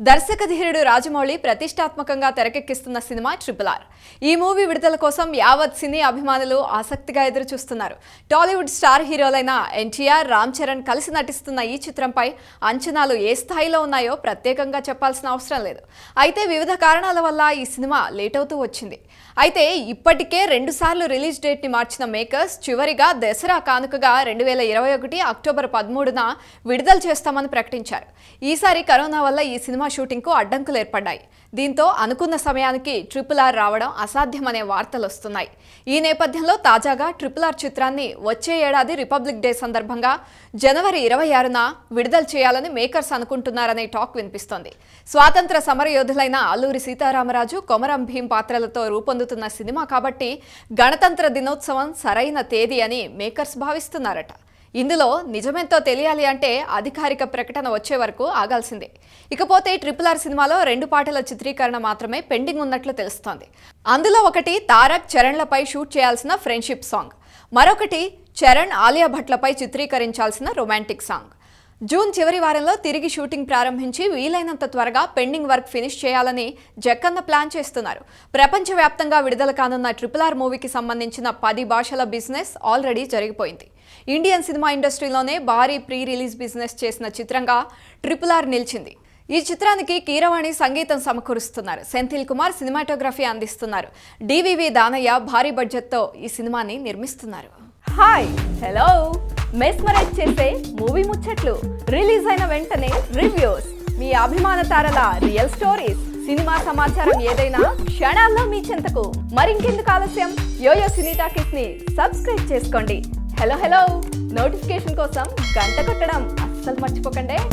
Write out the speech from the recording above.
దర్శక ధీరుడు రాజమౌళి ప్రతిష్టాత్మకంగా తెరకెక్కిస్తున్న సినిమా ట్రిపుల్ ఆర్ ఈ మూవీ విడుదల కోసం యావత్ సినీ అభిమానులు ఆసక్తిగా ఎదురు చూస్తున్నారు టాలీవుడ్ స్టార్ హీరోలైన ఎన్టీఆర్ రామ్ చరణ్ కలిసి నటిస్తున్న ఈ చిత్రంపై అంచనాలు ఏ స్థాయిలో ఉన్నాయో ప్రత్యేకంగా చెప్పాల్సిన అవసరం లేదు అయితే వివిధ కారణాల వల్ల ఈ సినిమా లేట్ అవుతూ వచ్చింది అయితే ఇప్పటికే రెండుసార్లు రిలీజ్ డేట్ని మార్చిన మేకర్స్ చివరిగా దసరా కానుకగా రెండు వేల ఇరవై ఒకటి అక్టోబర్ పదమూడున విడుదల చేస్తామని ప్రకటించారు ఈసారి కరోనా వల్ల ఈ సినిమా షూటింగ్కు అడ్డంకులు ఏర్పడ్డాయి దీంతో అనుకున్న సమయానికి ట్రిపుల్ ఆర్ రావడం అసాధ్యమనే వార్తలు వస్తున్నాయి ఈ నేపథ్యంలో తాజాగా ట్రిపుల్ ఆర్ చిత్రాన్ని వచ్చే ఏడాది రిపబ్లిక్ డే సందర్భంగా జనవరి ఇరవై ఆరున విడుదల చేయాలని మేకర్స్ అనుకుంటున్నారనే టాక్ వినిపిస్తోంది స్వాతంత్ర సమరయోధులైన అల్లూరి సీతారామరాజు కొమరం భీం పాత్రలతో రూపొందుతున్న సినిమా కాబట్టి గణతంత్ర దినోత్సవం సరైన తేదీ అని మేకర్స్ భావిస్తున్నారట ఇందులో నిజమేంతో తెలియాలి అంటే అధికారిక ప్రకటన వచ్చే వరకు ఆగాల్సిందే ఇకపోతే ట్రిపుల్ ఆర్ సినిమాలో రెండు పాటల చిత్రీకరణ మాత్రమే పెండింగ్ ఉన్నట్లు తెలుస్తోంది అందులో ఒకటి తారక్ చరణ్లపై షూట్ చేయాల్సిన ఫ్రెండ్షిప్ సాంగ్ మరొకటి చరణ్ ఆలియా భట్లపై చిత్రీకరించాల్సిన రొమాంటిక్ సాంగ్ జూన్ చివరి వారంలో తిరిగి షూటింగ్ ప్రారంభించి వీలైనంత త్వరగా పెండింగ్ వర్క్ ఫినిష్ చేయాలని జక్కన్న ప్లాన్ చేస్తున్నారు ప్రపంచవ్యాప్తంగా విడుదల కానున్న ట్రిపుల్ ఆర్ మూవీకి సంబంధించిన పది భాషల బిజినెస్ ఆల్రెడీ జరిగిపోయింది ఇండియన్ సినిమా ఇండస్ట్రీలోనే భారీ ప్రీ రిలీజ్ బిజినెస్ చేసిన చిత్రంగా ట్రిపుల్ ఆర్ నిలిచింది ఈ చిత్రానికి కీరవాణి సంగీతం సమకూరుస్తున్నారు సెంథిల్ కుమార్ సినిమాటోగ్రఫీ అందిస్తున్నారు డివివి దానయ్య భారీ బడ్జెట్తో ఈ సినిమాని నిర్మిస్తున్నారు హాయ్ హలో మెస్మరైజ్ చేసే మూవీ ముచ్చట్లు రిలీజ్ అయిన వెంటనే రివ్యూస్ మీ అభిమాన తారల రియల్ స్టోరీస్ సినిమా సమాచారం ఏదైనా క్షణాల్లో మీ చెంతకు మరింకెందుకు ఆలస్యం యోయో సినీ టాకీస్ ని సబ్స్క్రైబ్ చేసుకోండి హలో హలో నోటిఫికేషన్ కోసం గంట కొట్టడం అస్సలు మర్చిపోకండి